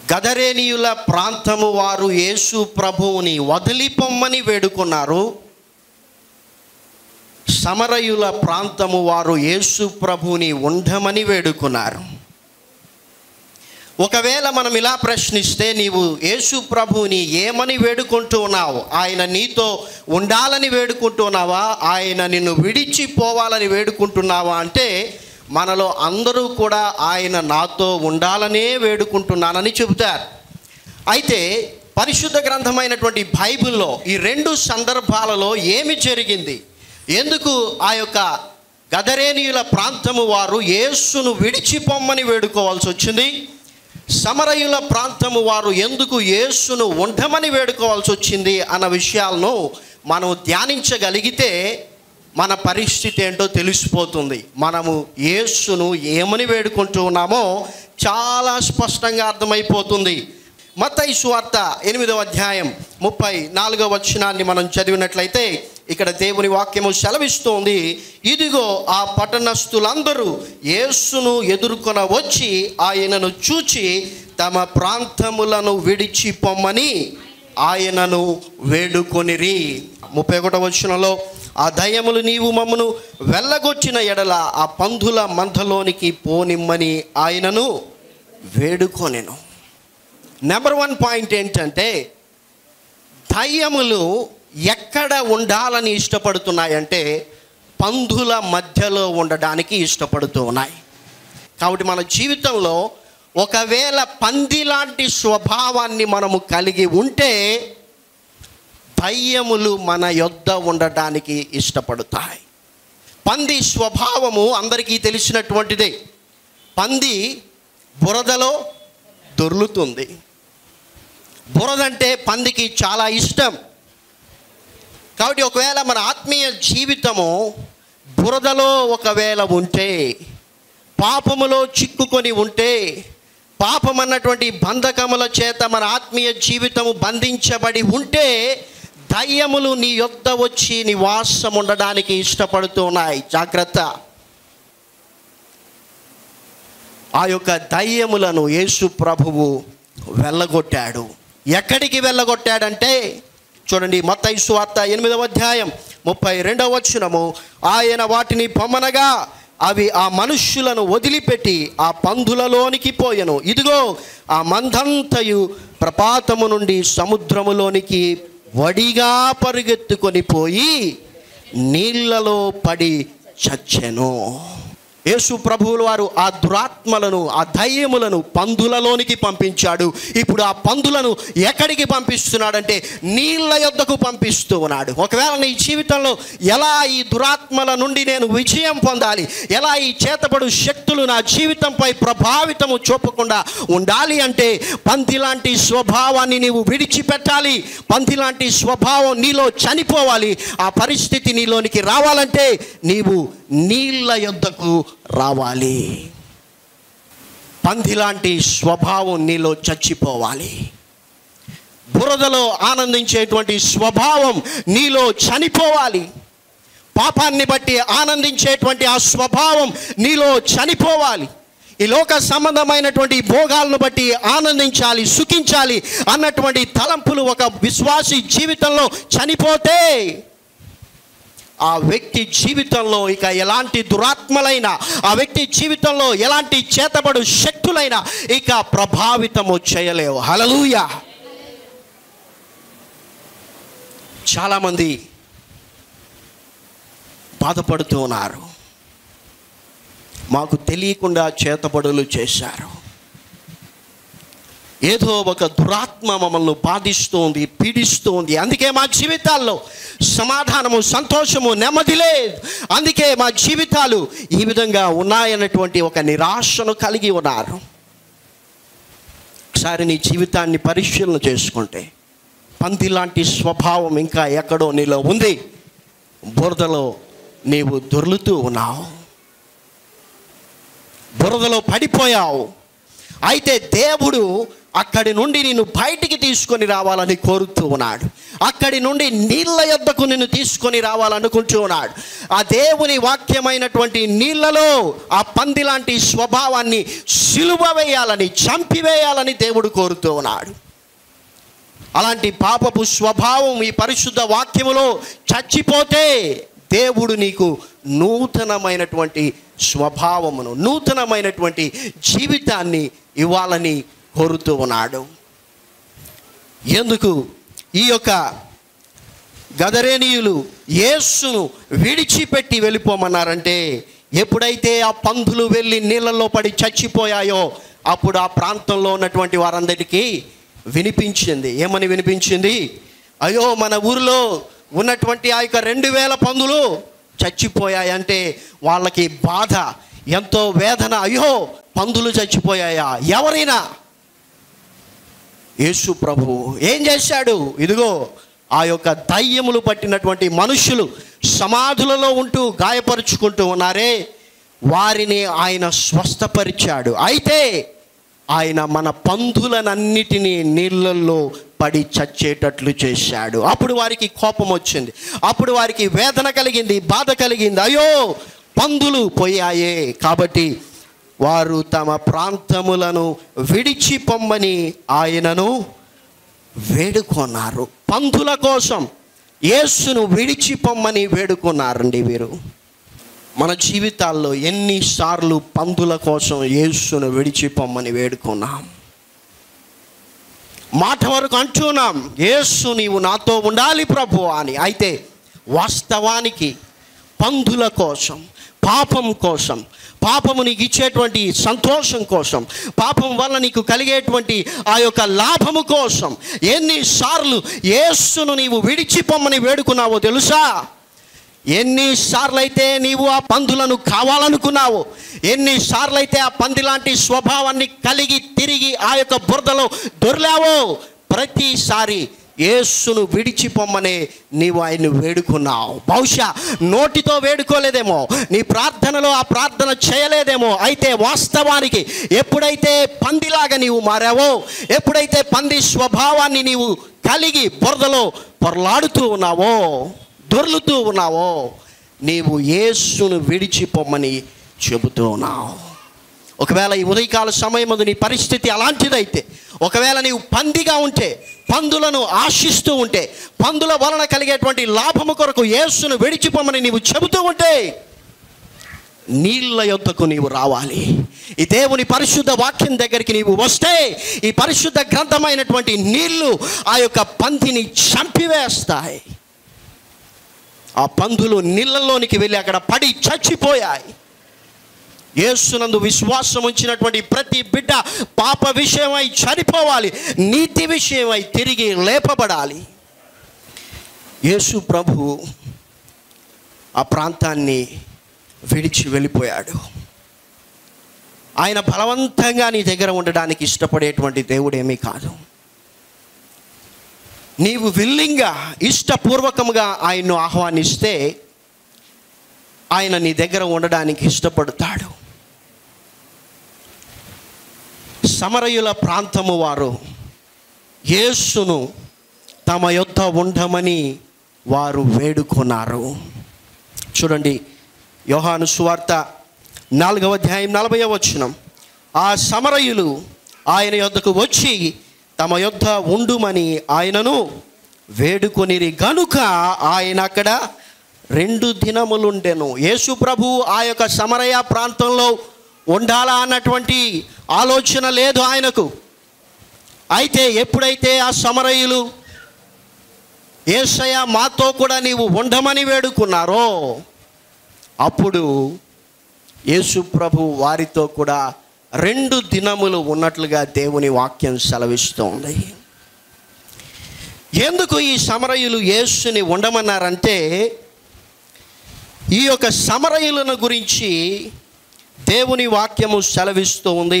గదరేనీయుల ప్రాంతము వారు యేసు ప్రభువుని వదిలిపొమ్మని వేడుకున్నారు సమరయుల ప్రాంతము వారు యేసు ప్రభువుని ఉండమని వేడుకున్నారు ఒకవేళ మనం ఇలా ప్రశ్నిస్తే నీవు యేసు ప్రభువుని ఏమని వేడుకుంటూ ఉన్నావు ఆయన నీతో ఉండాలని వేడుకుంటున్నావా ఆయన నిన్ను విడిచిపోవాలని వేడుకుంటున్నావా అంటే మనలో అందరూ కూడా ఆయన నాతో ఉండాలనే వేడుకుంటున్నానని చెబుతారు అయితే పరిశుద్ధ గ్రంథమైనటువంటి బైబిల్లో ఈ రెండు సందర్భాలలో ఏమి జరిగింది ఎందుకు ఆ యొక్క గదరేనీయుల ప్రాంతము వారు యేసును విడిచిపోమ్మని వేడుకోవాల్సి వచ్చింది సమరయుల ప్రాంతము వారు ఎందుకు యేసును ఉండమని వేడుకోవాల్సి వచ్చింది అన్న విషయాలను మనం ధ్యానించగలిగితే మన పరిస్థితి ఏంటో తెలిసిపోతుంది మనము యేసును ఏమని వేడుకుంటూ ఉన్నామో చాలా స్పష్టంగా అర్థమైపోతుంది మత్తయి సువార్త ఎనిమిదవ అధ్యాయం ముప్పై నాలుగవ వచనాన్ని మనం చదివినట్లయితే ఇక్కడ దేవుని వాక్యము సెలవిస్తోంది ఇదిగో ఆ పట్టణస్థులందరూ యేసును ఎదుర్కొన వచ్చి ఆయనను చూచి తమ ప్రాంతములను విడిచి పొమ్మని ఆయనను వేడుకొనిరి ముప్పై ఒకటో వచనంలో ఆ దయములు నీవు మమ్మను వెళ్ళగొచ్చిన ఎడల ఆ పందుల మందలోనికి పోనిమ్మని ఆయనను వేడుకొనెను నెంబర్ వన్ పాయింట్ ఏంటంటే దయ్యములు ఎక్కడ ఉండాలని ఇష్టపడుతున్నాయంటే పందుల మధ్యలో ఉండడానికి ఇష్టపడుతూ ఉన్నాయి కాబట్టి మన జీవితంలో ఒకవేళ పంది లాంటి స్వభావాన్ని మనము కలిగి ఉంటే దయ్యములు మన యొద్ద ఉండడానికి ఇష్టపడతాయి పంది స్వభావము అందరికీ తెలిసినటువంటిదే పంది బురదలో దొర్లుతుంది బురదంటే పందికి చాలా ఇష్టం కాబట్టి ఒకవేళ మన ఆత్మీయ జీవితము బురదలో ఒకవేళ ఉంటే పాపములో చిక్కుకొని ఉంటే పాపం అన్నటువంటి బంధకముల చేత మన ఆత్మీయ జీవితము బంధించబడి ఉంటే దయ్యములు నీ యొద్ద వచ్చి నివాసం ఉండడానికి ఇష్టపడుతూ ఉన్నాయి జాగ్రత్త ఆ యొక్క దయ్యములను యేసు ప్రభువు వెళ్ళగొట్టాడు ఎక్కడికి వెళ్ళగొట్టాడంటే చూడండి మత్తయి సువార్త ఎనిమిదవ అధ్యాయం ముప్పై రెండవ వచనము ఆయన వాటిని పొమ్మనగా అవి ఆ మనుష్యులను వదిలిపెట్టి ఆ పందులలోనికి పోయెను ఇదిగో ఆ మందంతయు ప్రపాతము నుండి సముద్రములోనికి వడిగా పరుగెత్తుకొని పోయి నీళ్ళలో పడి చచ్చెను యేసు ప్రభువుల వారు ఆ దురాత్మలను ఆ దయ్యములను పందులలోనికి పంపించాడు ఇప్పుడు ఆ పందులను ఎక్కడికి పంపిస్తున్నాడంటే నీళ్ళ యొద్దకు పంపిస్తూ ఉన్నాడు ఒకవేళ నీ జీవితంలో ఎలా ఈ దురాత్మల నుండి నేను విజయం పొందాలి ఎలా ఈ చేతబడు శక్తులు నా జీవితంపై ప్రభావితము చూపకుండా ఉండాలి అంటే పంది లాంటి స్వభావాన్ని నీవు విడిచిపెట్టాలి పంది లాంటి స్వభావం నీలో చనిపోవాలి ఆ పరిస్థితి నీలోనికి రావాలంటే నీవు నీళ్ళ యొద్దకు రావాలి పంది లాంటి స్వభావం నీలో చచ్చిపోవాలి బురదలో ఆనందించేటువంటి స్వభావం నీలో చనిపోవాలి పాపాన్ని బట్టి ఆనందించేటువంటి ఆ స్వభావం నీలో చనిపోవాలి ఈ లోక సంబంధమైనటువంటి భోగాలను బట్టి ఆనందించాలి సుఖించాలి అన్నటువంటి తలంపులు ఒక విశ్వాసి జీవితంలో చనిపోతే ఆ వ్యక్తి జీవితంలో ఇక ఎలాంటి దురాత్మలైనా ఆ వ్యక్తి జీవితంలో ఎలాంటి చేతబడు శక్తులైనా ఇక ప్రభావితము చేయలేవు హలలుయ చాలామంది బాధపడుతూ ఉన్నారు మాకు తెలియకుండా చేతబడులు చేశారు ఏదో ఒక దురాత్మ మమ్మల్ని బాధిస్తోంది పీడిస్తోంది అందుకే మా జీవితాల్లో సమాధానము సంతోషము నెమ్మది లేదు అందుకే మా జీవితాలు ఈ విధంగా ఉన్నాయన్నటువంటి ఒక నిరాశను కలిగి ఉన్నారు ఒకసారి నీ జీవితాన్ని పరిశీలన చేసుకుంటే పంది లాంటి స్వభావం ఇంకా ఎక్కడో నీలో ఉంది బురదలో నీవు దొర్లుతూ ఉన్నావు బురదలో పడిపోయావు అయితే దేవుడు అక్కడి నుండి నిన్ను బయటికి తీసుకొని రావాలని కోరుతూ ఉన్నాడు అక్కడి నుండి నీళ్ళ యొద్దకు నిన్ను తీసుకొని రావాలనుకుంటూ ఉన్నాడు ఆ దేవుని వాక్యమైనటువంటి నీళ్ళలో ఆ పంది లాంటి స్వభావాన్ని సిలువ వేయాలని చంపివేయాలని దేవుడు కోరుతూ ఉన్నాడు అలాంటి పాపపు స్వభావం ఈ పరిశుద్ధ వాక్యములో చచ్చిపోతే దేవుడు నీకు నూతనమైనటువంటి స్వభావమును నూతనమైనటువంటి జీవితాన్ని ఇవ్వాలని కోరుతూ ఉన్నాడు ఎందుకు ఈ యొక్క గదరేనీయులు యేసును విడిచిపెట్టి వెళ్ళిపోమన్నారంటే ఎప్పుడైతే ఆ పందులు వెళ్ళి నీళ్ళల్లో పడి చచ్చిపోయాయో అప్పుడు ఆ ప్రాంతంలో ఉన్నటువంటి వారందరికీ వినిపించింది ఏమని వినిపించింది అయ్యో మన ఊరిలో ఉన్నటువంటి ఆ యొక్క రెండు వేల పందులు చచ్చిపోయాయంటే వాళ్ళకి బాధ ఎంతో వేదన అయ్యో పందులు చచ్చిపోయాయా ఎవరైనా యేసు ప్రభు ఏం చేశాడు ఇదిగో ఆ యొక్క దయ్యములు పట్టినటువంటి మనుషులు సమాధులలో ఉంటూ గాయపరుచుకుంటూ ఉన్నారే వారిని ఆయన స్వస్థపరిచాడు అయితే ఆయన మన పందులనన్నిటినీ నీళ్ళల్లో పడి చచ్చేటట్లు చేశాడు అప్పుడు వారికి కోపం వచ్చింది అప్పుడు వారికి వేదన కలిగింది బాధ కలిగింది అయ్యో పందులు పోయాయే కాబట్టి వారు తమ ప్రాంతములను విడిచి పొమ్మని ఆయనను వేడుకొన్నారు పందుల కోసం యేసును విడిచి పొమ్మని వేడుకున్నారండి వీరు మన జీవితాల్లో ఎన్నిసార్లు పందుల కోసం యేసును విడిచి పొమ్మని వేడుకున్నాం మాట వరకు అంటున్నాం యేసు నీవు నాతో ఉండాలి ప్రభు అని అయితే వాస్తవానికి పందుల కోసం పాపం కోసం పాపము నీకు ఇచ్చేటువంటి సంతోషం కోసం పాపం వల్ల నీకు కలిగేటువంటి ఆ యొక్క లాభము కోసం ఎన్నిసార్లు యేసును నీవు విడిచిపోమ్మని వేడుకున్నావో తెలుసా ఎన్నిసార్లు అయితే నీవు ఆ పందులను కావాలనుకున్నావో ఎన్నిసార్లు అయితే ఆ పంది లాంటి స్వభావాన్ని కలిగి తిరిగి ఆ యొక్క బురదలో దొర్లావో ప్రతిసారి యేసును విడిచిపోమ్మనే నీవు ఆయన్ని వేడుకున్నావు బహుశా నోటితో వేడుకోలేదేమో నీ ప్రార్థనలో ఆ ప్రార్థన చేయలేదేమో అయితే వాస్తవానికి ఎప్పుడైతే పందిలాగా నీవు మారావో ఎప్పుడైతే పంది స్వభావాన్ని నీవు కలిగి బురదలో పొరలాడుతూ ఉన్నావో దొర్లుతూ ఉన్నావో నీవు యేసును విడిచిపోమ్మని చెబుతూ ఉన్నావు ఒకవేళ ఈ ఉదయకాల సమయం నీ పరిస్థితి అలాంటిదైతే ఒకవేళ నీవు పందిగా ఉంటే పందులను ఆశిస్తూ ఉంటే పందుల వలన కలిగేటువంటి లాభము కొరకు యేసును విడిచిపోమని నీవు చెబుతూ ఉంటే నీళ్ళ యొద్దకు నీవు రావాలి ఈ దేవుని పరిశుద్ధ వాక్యం దగ్గరికి నీవు వస్తే ఈ పరిశుద్ధ గ్రంథమైనటువంటి నీళ్లు ఆ యొక్క పందిని చంపివేస్తాయి ఆ పందులు నీళ్ళలోనికి వెళ్ళి అక్కడ పడి చచ్చిపోయాయి యేసునందు విశ్వాసం ఉంచినటువంటి ప్రతి బిడ్డ పాప విషయమై చనిపోవాలి నీతి విషయమై తిరిగి లేపబడాలి యేసు ప్రభు ఆ ప్రాంతాన్ని విడిచి వెళ్ళిపోయాడు ఆయన బలవంతంగా నీ దగ్గర ఉండడానికి ఇష్టపడేటువంటి దేవుడేమీ కాదు నీవు విల్లింగా ఇష్టపూర్వకంగా ఆయన్ను ఆహ్వానిస్తే ఆయన నీ దగ్గర ఉండడానికి ఇష్టపడతాడు సమరయుల ప్రాంతము వారు యేసును తమ యొద్ద ఉండమని వారు వేడుకున్నారు చూడండి యోహాను సువార్త నాలుగవ అధ్యాయం నలభై వచనం ఆ సమరయులు ఆయన యొద్దకు వచ్చి తమ యొద్ద ఉండుమని ఆయనను వేడుకొనిరి గనుక ఆయన అక్కడ రెండు దినములుండెను యేసు ప్రభు ఆ యొక్క సమరయ ప్రాంతంలో ఉండాలా అన్నటువంటి ఆలోచన లేదు ఆయనకు అయితే ఎప్పుడైతే ఆ సమరయులు ఏసయ మాతో కూడా నీవు ఉండమని వేడుకున్నారో అప్పుడు యేసు ప్రభు వారితో కూడా రెండు దినములు ఉన్నట్లుగా దేవుని వాక్యం సెలవిస్తోంది ఎందుకు ఈ సమరయులు యేసుని ఉండమన్నారంటే ఈ యొక్క సమరయులను గురించి దేవుని వాక్యము సెలవిస్తూ ఉంది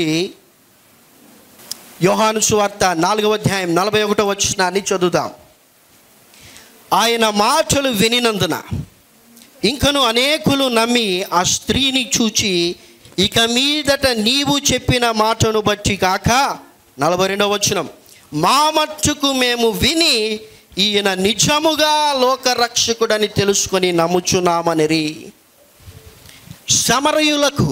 యోహాను సువార్త నాలుగవ అధ్యాయం నలభై ఒకటో వచ్చినాన్ని చదువుదాం ఆయన మాటలు వినినందున ఇంకను అనేకులు నమ్మి ఆ స్త్రీని చూచి ఇక మీదట నీవు చెప్పిన మాటను బట్టి కాక నలభై రెండవ వచనం మా మట్టుకు మేము విని ఈయన నిజముగా లోకరక్షకుడని తెలుసుకొని నమ్ముచున్నామనిరి సమరయులకు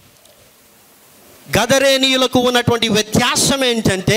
గదరేనీయులకు ఉన్నటువంటి వ్యత్యాసం ఏంటంటే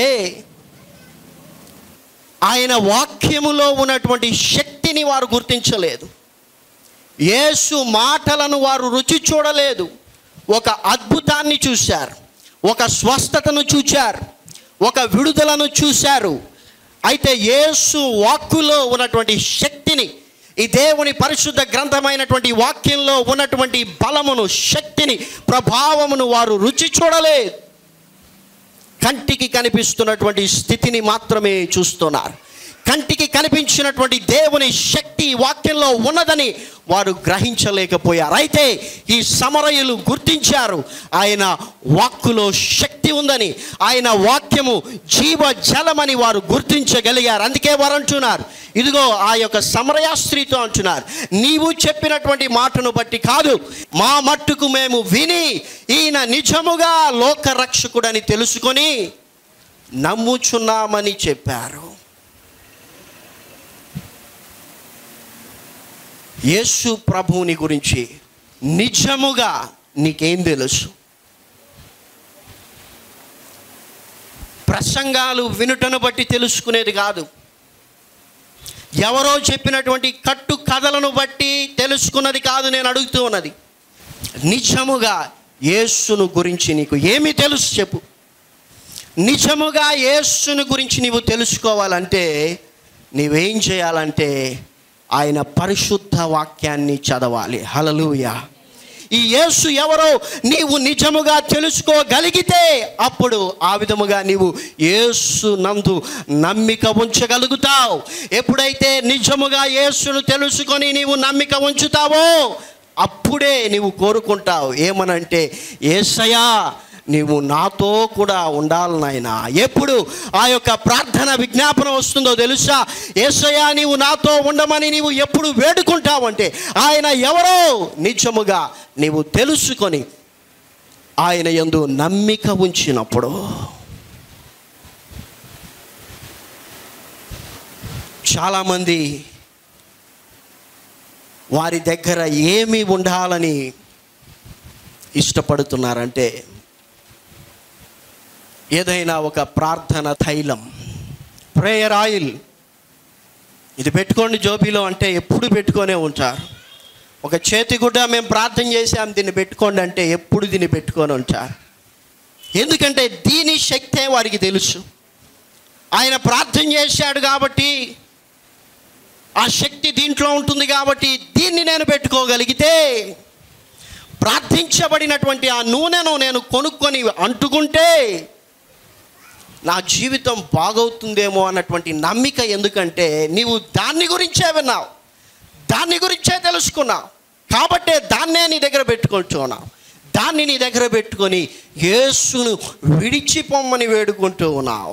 ఆయన వాక్యములో ఉన్నటువంటి శక్తిని వారు గుర్తించలేదు యేసు మాటలను వారు రుచి చూడలేదు ఒక అద్భుతాన్ని చూశారు ఒక స్వస్థతను చూశారు ఒక విడుదలను చూశారు అయితే యేసు వాక్కులో ఉన్నటువంటి శక్తిని ఈ దేవుని పరిశుద్ధ గ్రంథమైనటువంటి వాక్యంలో ఉన్నటువంటి బలమును శక్తిని ప్రభావమును వారు రుచి చూడలేదు కంటికి కనిపిస్తున్నటువంటి స్థితిని మాత్రమే చూస్తున్నారు కంటికి కనిపించినటువంటి దేవుని శక్తి ఈ వాక్యంలో ఉన్నదని వారు గ్రహించలేకపోయారు అయితే ఈ సమరయులు గుర్తించారు ఆయన వాక్కులో శక్తి ఉందని ఆయన వాక్యము జీవ జలమని వారు గుర్తించగలిగారు అందుకే వారు అంటున్నారు ఇదిగో ఆ యొక్క సమరయ స్త్రీతో అంటున్నారు నీవు చెప్పినటువంటి మాటను బట్టి కాదు మా మట్టుకు మేము విని ఈయన నిజముగా లోకరక్షకుడని తెలుసుకొని నమ్ముచున్నామని చెప్పారు యేసు ప్రభువుని గురించి నిజముగా నీకేం తెలుసు ప్రసంగాలు వినుటను బట్టి తెలుసుకునేది కాదు ఎవరో చెప్పినటువంటి కట్టు కథలను బట్టి తెలుసుకున్నది కాదు నేను అడుగుతూ ఉన్నది నిజముగా యేసును గురించి నీకు ఏమి తెలుసు చెప్పు నిజముగా యేసును గురించి నీవు తెలుసుకోవాలంటే నీవేం చేయాలంటే ఆయన పరిశుద్ధ వాక్యాన్ని చదవాలి హలలుయ ఈ యేసు ఎవరో నీవు నిజముగా తెలుసుకోగలిగితే అప్పుడు ఆ విధముగా నీవు యేసు నందు నమ్మిక ఉంచగలుగుతావు ఎప్పుడైతే నిజముగా యేసును తెలుసుకొని నీవు నమ్మిక ఉంచుతావో అప్పుడే నీవు కోరుకుంటావు ఏమనంటే ఏసయా నీవు నాతో కూడా ఉండాలి నాయనా ఎప్పుడు ఆ యొక్క ప్రార్థన విజ్ఞాపన వస్తుందో తెలుసా ఏసయ్యా నీవు నాతో ఉండమని నీవు ఎప్పుడు వేడుకుంటావంటే ఆయన ఎవరో నిజముగా నీవు తెలుసుకొని ఆయన యందు నమ్మిక ఉంచినప్పుడు చాలామంది వారి దగ్గర ఏమి ఉండాలని ఇష్టపడుతున్నారంటే ఏదైనా ఒక ప్రార్థన తైలం ప్రేయర్ ఆయిల్ ఇది పెట్టుకోండి జోబీలో అంటే ఎప్పుడు పెట్టుకొనే ఉంటారు ఒక చేతి గుడ్డ మేము ప్రార్థన చేసాం దీన్ని పెట్టుకోండి అంటే ఎప్పుడు దీన్ని పెట్టుకొని ఉంటారు ఎందుకంటే దీని శక్తే వారికి తెలుసు ఆయన ప్రార్థన చేశాడు కాబట్టి ఆ శక్తి దీంట్లో ఉంటుంది కాబట్టి దీన్ని నేను పెట్టుకోగలిగితే ప్రార్థించబడినటువంటి ఆ నూనెను నేను కొనుక్కొని అంటుకుంటే నా జీవితం బాగవుతుందేమో అన్నటువంటి నమ్మిక ఎందుకంటే నీవు దాన్ని గురించే విన్నావు దాన్ని గురించే తెలుసుకున్నావు కాబట్టే దాన్నే నీ దగ్గర పెట్టుకుంటున్నావు దాన్ని నీ దగ్గర పెట్టుకొని యేసును విడిచిపోమ్మని వేడుకుంటూ ఉన్నావు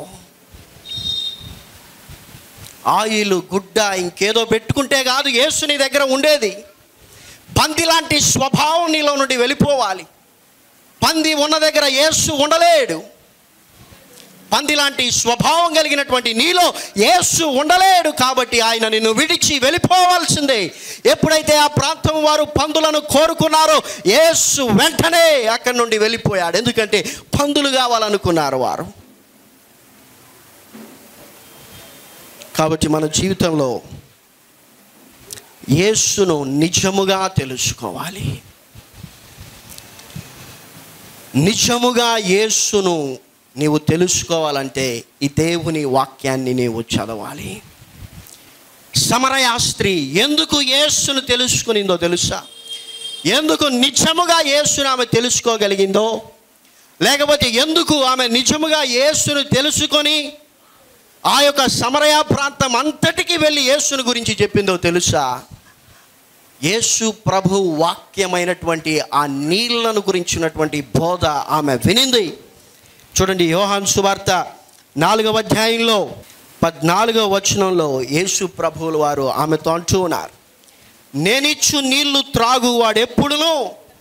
ఆయిల్ గుడ్డ ఇంకేదో పెట్టుకుంటే కాదు యేసు నీ దగ్గర ఉండేది పంది లాంటి స్వభావం నీలో నుండి వెళ్ళిపోవాలి పంది ఉన్న దగ్గర యేసు ఉండలేడు పంది లాంటి స్వభావం కలిగినటువంటి నీలో యేసు ఉండలేడు కాబట్టి ఆయన నిన్ను విడిచి వెళ్ళిపోవాల్సిందే ఎప్పుడైతే ఆ ప్రాంతం వారు పందులను కోరుకున్నారో యేసు వెంటనే అక్కడి నుండి వెళ్ళిపోయాడు ఎందుకంటే పందులు కావాలనుకున్నారు వారు కాబట్టి మన జీవితంలో యేసును నిజముగా తెలుసుకోవాలి నిజముగా యేసును నీవు తెలుసుకోవాలంటే ఈ దేవుని వాక్యాన్ని నీవు చదవాలి సమరయా స్త్రీ ఎందుకు యేసును తెలుసుకునిందో తెలుసా ఎందుకు నిజముగా యేసును ఆమె తెలుసుకోగలిగిందో లేకపోతే ఎందుకు ఆమె నిజముగా యేసును తెలుసుకొని ఆ యొక్క సమరయ ప్రాంతం అంతటికి వెళ్ళి యేసుని గురించి చెప్పిందో తెలుసా యేసు ప్రభు వాక్యమైనటువంటి ఆ నీళ్లను గురించినటువంటి బోధ ఆమె వినింది చూడండి యోహాన్ సువార్త నాలుగవ అధ్యాయంలో పద్నాలుగవ వచనంలో యేసు ప్రభువుల వారు ఆమెతో అంటూ ఉన్నారు నేనిచ్చు నీళ్లు త్రాగు వాడు ఎప్పుడునూ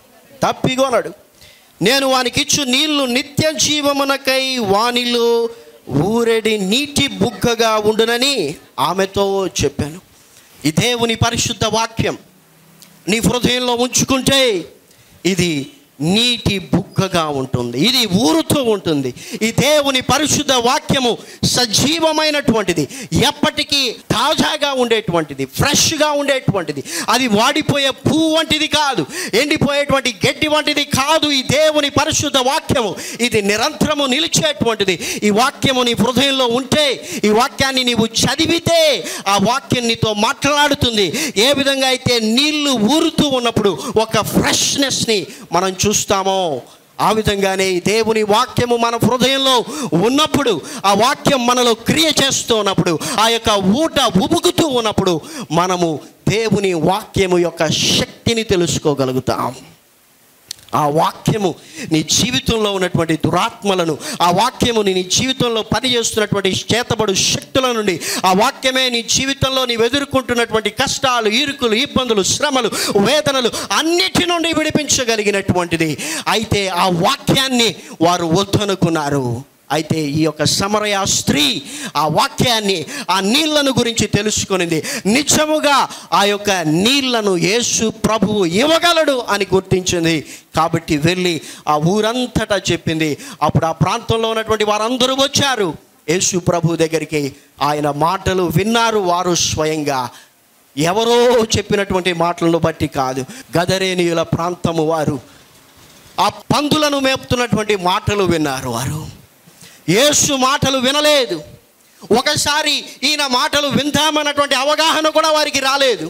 తప్పిగొనడు నేను వానికిచ్చు నీళ్లు నిత్య జీవమునకై వానిలో ఊరెడి నీటి బుగ్గగా ఉండునని ఆమెతో చెప్పాను ఈ దేవుని పరిశుద్ధ వాక్యం నీ హృదయంలో ఉంచుకుంటే ఇది నీటి బుగ్గగా ఉంటుంది ఇది ఊరుతూ ఉంటుంది ఈ దేవుని పరిశుద్ధ వాక్యము సజీవమైనటువంటిది ఎప్పటికీ తాజాగా ఉండేటువంటిది ఫ్రెష్గా ఉండేటువంటిది అది వాడిపోయే పువ్వు వంటిది కాదు ఎండిపోయేటువంటి గడ్డి వంటిది కాదు ఈ దేవుని పరిశుద్ధ వాక్యము ఇది నిరంతరము నిలిచేటువంటిది ఈ వాక్యము నీ హృదయంలో ఉంటే ఈ వాక్యాన్ని నీవు చదివితే ఆ వాక్యం నీతో మాట్లాడుతుంది ఏ విధంగా అయితే నీళ్లు ఊరుతూ ఉన్నప్పుడు ఒక ఫ్రెష్నెస్ని మనం చూస్తామో ఆ విధంగానే ఈ దేవుని వాక్యము మన హృదయంలో ఉన్నప్పుడు ఆ వాక్యం మనలో క్రియ చేస్తూ ఉన్నప్పుడు ఆ యొక్క ఊట ఉబుకుతూ ఉన్నప్పుడు మనము దేవుని వాక్యము యొక్క శక్తిని తెలుసుకోగలుగుతాం ఆ వాక్యము నీ జీవితంలో ఉన్నటువంటి దురాత్మలను ఆ వాక్యము నీ జీవితంలో పనిచేస్తున్నటువంటి చేతబడు శక్తుల నుండి ఆ వాక్యమే నీ జీవితంలో నీవు ఎదుర్కొంటున్నటువంటి కష్టాలు ఇరుకులు ఇబ్బందులు శ్రమలు వేదనలు అన్నిటి నుండి విడిపించగలిగినటువంటిది అయితే ఆ వాక్యాన్ని వారు వద్దనుకున్నారు అయితే ఈ యొక్క సమరయ స్త్రీ ఆ వాక్యాన్ని ఆ నీళ్లను గురించి తెలుసుకునింది నిజముగా ఆ యొక్క నీళ్లను యేసు ప్రభువు ఇవ్వగలడు అని గుర్తించింది కాబట్టి వెళ్ళి ఆ ఊరంతటా చెప్పింది అప్పుడు ఆ ప్రాంతంలో ఉన్నటువంటి వారందరూ వచ్చారు యేసు ప్రభు దగ్గరికి ఆయన మాటలు విన్నారు వారు స్వయంగా ఎవరో చెప్పినటువంటి మాటలను బట్టి కాదు గదరేనియుల ప్రాంతము వారు ఆ పందులను మేపుతున్నటువంటి మాటలు విన్నారు వారు యేసు మాటలు వినలేదు ఒకసారి ఈయన మాటలు విందామన్నటువంటి అవగాహన కూడా వారికి రాలేదు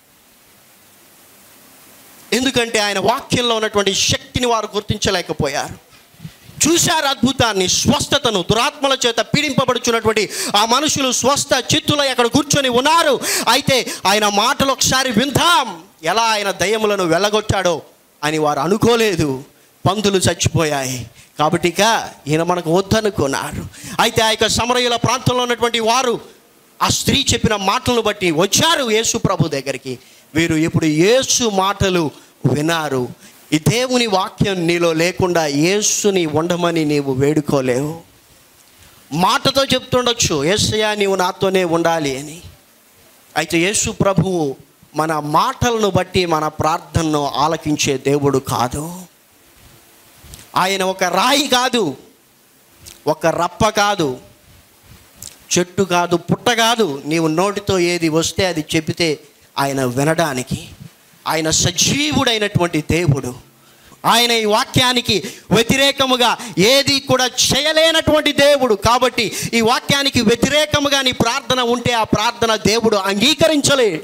ఎందుకంటే ఆయన వాక్యంలో ఉన్నటువంటి శక్తిని వారు గుర్తించలేకపోయారు చూశారు అద్భుతాన్ని స్వస్థతను దురాత్మల చేత పీడింపబడుచున్నటువంటి ఆ మనుషులు స్వస్థ చిత్తులై అక్కడ కూర్చొని ఉన్నారు అయితే ఆయన మాటలు ఒకసారి విందాం ఎలా ఆయన దయ్యములను వెళ్ళగొట్టాడో అని వారు అనుకోలేదు పందులు చచ్చిపోయాయి కాబట్టి ఇక ఈయన మనకు వద్దనుకున్నారు అయితే ఆ యొక్క సమరయుల ప్రాంతంలో ఉన్నటువంటి వారు ఆ స్త్రీ చెప్పిన మాటలను బట్టి వచ్చారు యేసు ప్రభు దగ్గరికి వీరు ఇప్పుడు యేసు మాటలు వినారు ఈ దేవుని వాక్యం నీలో లేకుండా యేసుని ఉండమని నీవు వేడుకోలేవు మాటతో చెప్తుండొచ్చు యేసయ్య నీవు నాతోనే ఉండాలి అని అయితే యేసు ప్రభువు మన మాటలను బట్టి మన ప్రార్థనను ఆలకించే దేవుడు కాదు ఆయన ఒక రాయి కాదు ఒక రప్ప కాదు చెట్టు కాదు పుట్ట కాదు నీవు నోటితో ఏది వస్తే అది చెబితే ఆయన వినడానికి ఆయన సజీవుడైనటువంటి దేవుడు ఆయన ఈ వాక్యానికి వ్యతిరేకముగా ఏది కూడా చేయలేనటువంటి దేవుడు కాబట్టి ఈ వాక్యానికి వ్యతిరేకముగా నీ ప్రార్థన ఉంటే ఆ ప్రార్థన దేవుడు అంగీకరించలేడు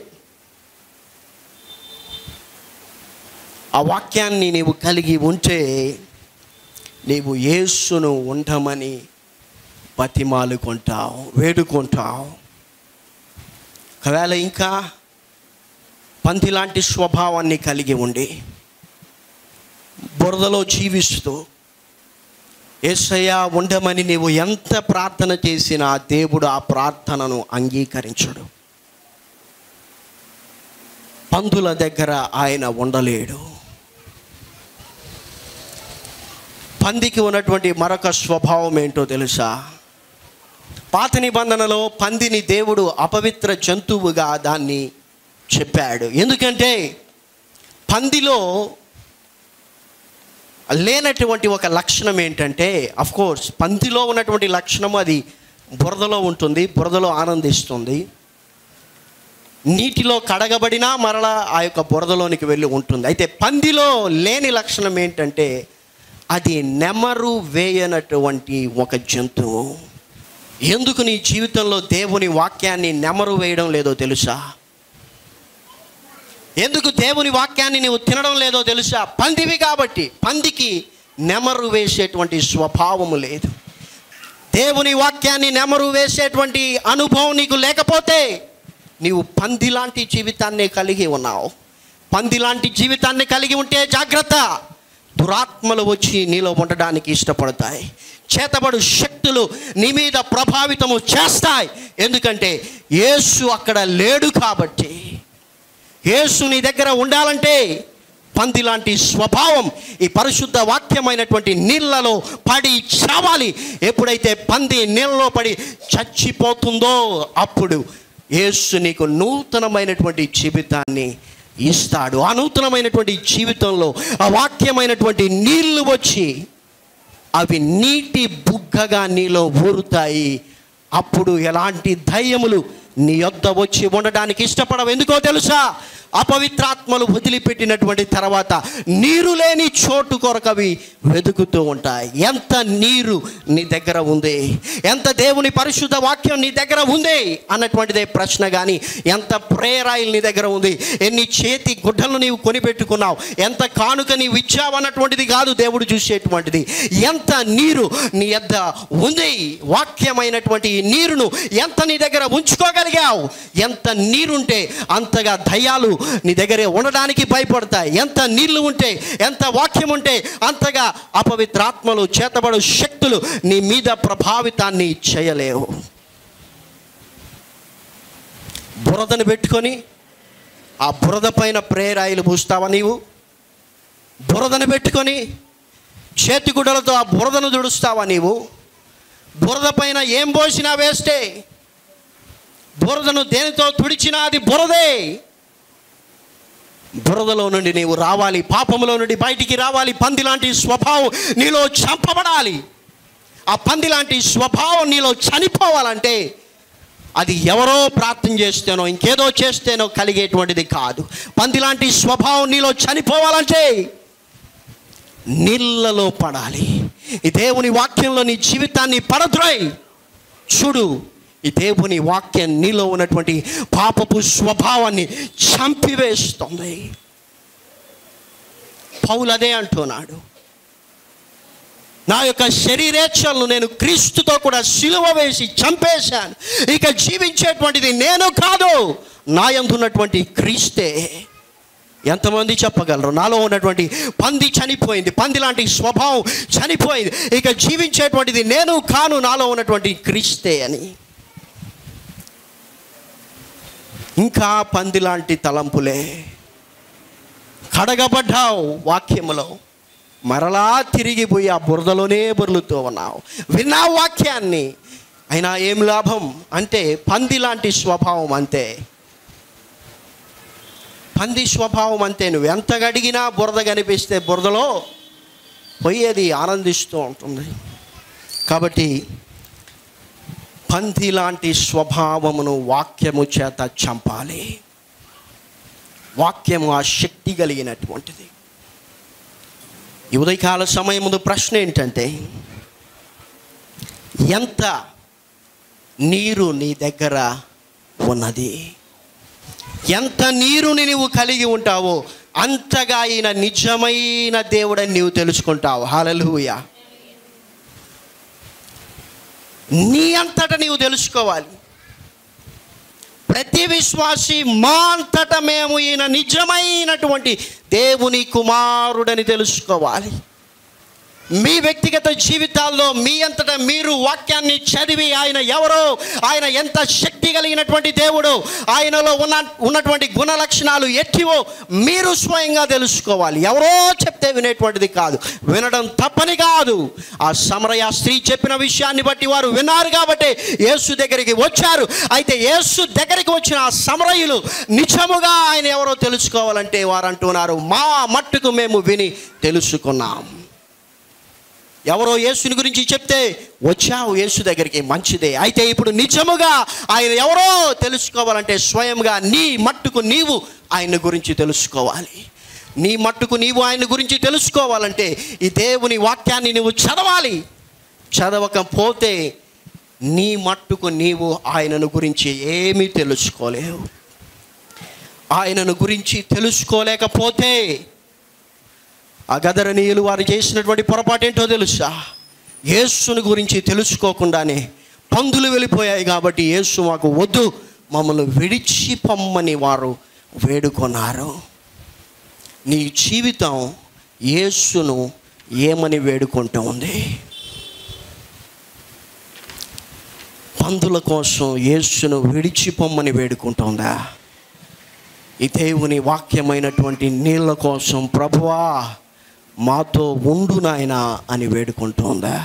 ఆ వాక్యాన్ని నీవు కలిగి ఉంటే నీవు యేసును ఉండమని బతిమాలుకుంటావు వేడుకుంటావు ఒకవేళ ఇంకా పంది లాంటి స్వభావాన్ని కలిగి ఉండి బురదలో జీవిస్తూ ఏసయ్య ఉండమని నీవు ఎంత ప్రార్థన చేసినా దేవుడు ఆ ప్రార్థనను అంగీకరించడు పందుల దగ్గర ఆయన ఉండలేడు పందికి ఉన్నటువంటి మరొక స్వభావం ఏంటో తెలుసా పాత నిబంధనలో పందిని దేవుడు అపవిత్ర జంతువుగా దాన్ని చెప్పాడు ఎందుకంటే పందిలో లేనటువంటి ఒక లక్షణం ఏంటంటే కోర్స్ పందిలో ఉన్నటువంటి లక్షణం అది బురదలో ఉంటుంది బురదలో ఆనందిస్తుంది నీటిలో కడగబడినా మరలా ఆ యొక్క బురదలోనికి వెళ్ళి ఉంటుంది అయితే పందిలో లేని లక్షణం ఏంటంటే అది నెమరు వేయనటువంటి ఒక జంతువు ఎందుకు నీ జీవితంలో దేవుని వాక్యాన్ని నెమరు వేయడం లేదో తెలుసా ఎందుకు దేవుని వాక్యాన్ని నీవు తినడం లేదో తెలుసా పందివి కాబట్టి పందికి నెమరు వేసేటువంటి స్వభావము లేదు దేవుని వాక్యాన్ని నెమరు వేసేటువంటి అనుభవం నీకు లేకపోతే నీవు పంది లాంటి జీవితాన్ని కలిగి ఉన్నావు పంది లాంటి జీవితాన్ని కలిగి ఉంటే జాగ్రత్త దురాత్మలు వచ్చి నీలో ఉండడానికి ఇష్టపడతాయి చేతబడు శక్తులు నీ మీద ప్రభావితము చేస్తాయి ఎందుకంటే యేసు అక్కడ లేడు కాబట్టి యేసు నీ దగ్గర ఉండాలంటే పంది లాంటి స్వభావం ఈ పరిశుద్ధ వాక్యమైనటువంటి నీళ్ళలో పడి చావాలి ఎప్పుడైతే పంది నీళ్ళలో పడి చచ్చిపోతుందో అప్పుడు యేసు నీకు నూతనమైనటువంటి జీవితాన్ని ఇస్తాడు ఆ నూతనమైనటువంటి జీవితంలో ఆ వాక్యమైనటువంటి నీళ్లు వచ్చి అవి నీటి బుగ్గగా నీలో ఊరుతాయి అప్పుడు ఎలాంటి ధైర్యములు నీ యొద్ద వచ్చి ఉండడానికి ఇష్టపడవు ఎందుకో తెలుసా అపవిత్రాత్మలు వదిలిపెట్టినటువంటి తర్వాత నీరు లేని చోటు కొరకవి వెతుకుతూ ఉంటాయి ఎంత నీరు నీ దగ్గర ఉంది ఎంత దేవుని పరిశుద్ధ వాక్యం నీ దగ్గర ఉంది అన్నటువంటిదే ప్రశ్న కానీ ఎంత ప్రేరాయిల్ నీ దగ్గర ఉంది ఎన్ని చేతి గుడ్డలు నీవు కొనిపెట్టుకున్నావు ఎంత కానుక నీవు ఇచ్చావు అన్నటువంటిది కాదు దేవుడు చూసేటువంటిది ఎంత నీరు నీ యొద్ద ఉంది వాక్యమైనటువంటి ఈ నీరును ఎంత నీ దగ్గర ఉంచుకోగలిగావు ఎంత నీరుంటే అంతగా దయ్యాలు నీ దగ్గర ఉండడానికి భయపడతాయి ఎంత నీళ్లు ఉంటే ఎంత వాక్యం ఉంటే అంతగా అపవిత్రాత్మలు చేతబడు శక్తులు నీ మీద ప్రభావితాన్ని చేయలేవు బురదను పెట్టుకొని ఆ బురద పైన ప్రేరాయిలు పూస్తావా నీవు బురదను పెట్టుకొని చేతిగుడ్డలతో ఆ బురదను దుడుస్తావా నీవు బురద పైన ఏం పోసినా వేస్తే బురదను దేనితో తుడిచినా అది బురదే బురదలో నుండి నీవు రావాలి పాపములో నుండి బయటికి రావాలి పంది లాంటి స్వభావం నీలో చంపబడాలి ఆ పంది లాంటి స్వభావం నీలో చనిపోవాలంటే అది ఎవరో ప్రార్థన చేస్తేనో ఇంకేదో చేస్తేనో కలిగేటువంటిది కాదు పంది లాంటి స్వభావం నీలో చనిపోవాలంటే నీళ్ళలో పడాలి ఈ దేవుని వాక్యంలో నీ జీవితాన్ని పడద్రోయ్ చూడు ఈ దేవుని వాక్యం నీలో ఉన్నటువంటి పాపపు స్వభావాన్ని చంపివేస్తుంది పౌలు అదే అంటున్నాడు నా యొక్క శరీరేచ్ఛలను నేను క్రీస్తుతో కూడా సిలువ వేసి చంపేశాను ఇక జీవించేటువంటిది నేను కాదు నా యందున్నటువంటి క్రీస్తే ఎంతమంది చెప్పగలరు నాలో ఉన్నటువంటి పంది చనిపోయింది పంది లాంటి స్వభావం చనిపోయింది ఇక జీవించేటువంటిది నేను కాను నాలో ఉన్నటువంటి క్రీస్తే అని ఇంకా పంది లాంటి తలంపులే కడగబడ్డావు వాక్యములో మరలా తిరిగిపోయి ఆ బురదలోనే బొర్లుతూ ఉన్నావు విన్నావు వాక్యాన్ని అయినా ఏం లాభం అంటే పంది లాంటి స్వభావం అంతే పంది స్వభావం అంతే నువ్వు ఎంత గడిగినా బురద కనిపిస్తే బురదలో పోయేది ఆనందిస్తూ ఉంటుంది కాబట్టి పంది లాంటి స్వభావమును వాక్యము చేత చంపాలి వాక్యము ఆ శక్తి కలిగినటువంటిది ఈ ఉదయకాల సమయం ముందు ప్రశ్న ఏంటంటే ఎంత నీరు నీ దగ్గర ఉన్నది ఎంత నీరుని నువ్వు కలిగి ఉంటావో అంతగా ఆయన నిజమైన దేవుడని నీవు తెలుసుకుంటావు హాలలుయ నీ అంతట నీవు తెలుసుకోవాలి ప్రతి విశ్వాసి మా అంతట మేము ఈయన నిజమైనటువంటి దేవుని కుమారుడని తెలుసుకోవాలి మీ వ్యక్తిగత జీవితాల్లో మీ అంతటా మీరు వాక్యాన్ని చదివి ఆయన ఎవరో ఆయన ఎంత శక్తి కలిగినటువంటి దేవుడు ఆయనలో ఉన్న ఉన్నటువంటి గుణ లక్షణాలు ఎట్టివో మీరు స్వయంగా తెలుసుకోవాలి ఎవరో చెప్తే వినేటువంటిది కాదు వినడం తప్పని కాదు ఆ సమరయ స్త్రీ చెప్పిన విషయాన్ని బట్టి వారు విన్నారు కాబట్టి యేసు దగ్గరికి వచ్చారు అయితే యేసు దగ్గరికి వచ్చిన ఆ సమరయులు నిజముగా ఆయన ఎవరో తెలుసుకోవాలంటే వారు అంటున్నారు మా మట్టుకు మేము విని తెలుసుకున్నాం ఎవరో యేసుని గురించి చెప్తే వచ్చావు యేసు దగ్గరికి మంచిదే అయితే ఇప్పుడు నిజముగా ఆయన ఎవరో తెలుసుకోవాలంటే స్వయంగా నీ మట్టుకు నీవు ఆయన గురించి తెలుసుకోవాలి నీ మట్టుకు నీవు ఆయన గురించి తెలుసుకోవాలంటే ఈ దేవుని వాక్యాన్ని నువ్వు చదవాలి చదవకపోతే నీ మట్టుకు నీవు ఆయనను గురించి ఏమీ తెలుసుకోలేవు ఆయనను గురించి తెలుసుకోలేకపోతే ఆ గదరనీయులు వారు చేసినటువంటి పొరపాటు ఏంటో తెలుసా యేసుని గురించి తెలుసుకోకుండానే పందులు వెళ్ళిపోయాయి కాబట్టి యేసు మాకు వద్దు మమ్మల్ని విడిచి పొమ్మని వారు వేడుకొన్నారు నీ జీవితం యేసును ఏమని వేడుకుంటూ ఉంది పందుల కోసం యేసును విడిచిపోమ్మని వేడుకుంటుందా ఈ దేవుని వాక్యమైనటువంటి నీళ్ళ కోసం ప్రభువా మాతో ఉండు నాయనా అని వేడుకుంటోందా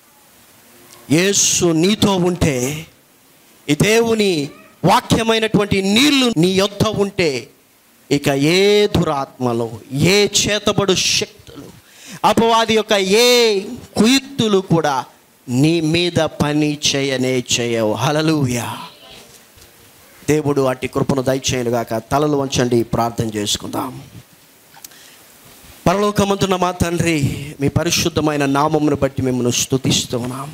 యేసు నీతో ఉంటే ఈ దేవుని వాక్యమైనటువంటి నీళ్లు నీ యొద్ద ఉంటే ఇక ఏ దురాత్మలు ఏ చేతబడు శక్తులు అపవాది యొక్క ఏ కుయుక్తులు కూడా నీ మీద పని చేయనే చేయవు హలలుయా దేవుడు అట్టి కృపను దయచేయనుగాక తలలు వంచండి ప్రార్థన చేసుకుందాం పరలోకమంతున్న మా తండ్రి మీ పరిశుద్ధమైన నామమును బట్టి మిమ్మల్ని స్తుతిస్తున్నాం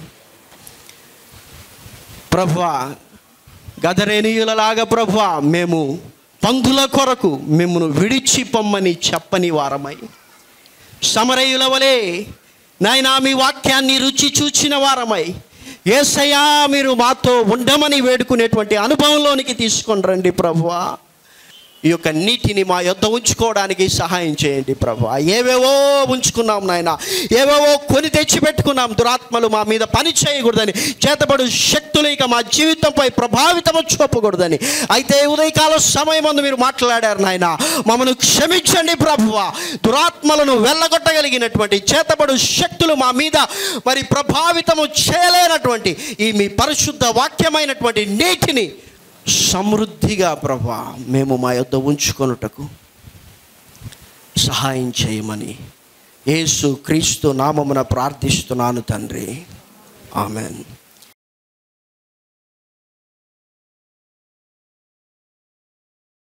ప్రభువా గదరేనీయులలాగా ప్రభువా మేము పందుల కొరకు మిమ్మను విడిచి పొమ్మని చెప్పని వారమై సమరయుల వలె నాయనా మీ వాక్యాన్ని రుచి చూచిన వారమై ఏసయ్యా మీరు మాతో ఉండమని వేడుకునేటువంటి అనుభవంలోనికి తీసుకొని రండి ప్రభువా ఈ యొక్క నీటిని మా యొద్ద ఉంచుకోవడానికి సహాయం చేయండి ప్రభు ఏవేవో ఉంచుకున్నాం నాయన ఏవేవో కొని తెచ్చి పెట్టుకున్నాం దురాత్మలు మా మీద పని చేయకూడదని చేతబడు శక్తులు ఇక మా జీవితంపై ప్రభావితం చూపకూడదని అయితే ఉదయకాల సమయం ముందు మీరు మాట్లాడారు నాయన మమ్మల్ని క్షమించండి ప్రభువ దురాత్మలను వెళ్ళగొట్టగలిగినటువంటి చేతబడు శక్తులు మా మీద మరి ప్రభావితము చేయలేనటువంటి ఈ మీ పరిశుద్ధ వాక్యమైనటువంటి నీటిని సమృద్ధిగా ప్రభా మేము మా యొద్ద ఉంచుకొనుటకు సహాయం చేయమని యేసు క్రీస్తు నామమున ప్రార్థిస్తున్నాను తండ్రి ఆమెన్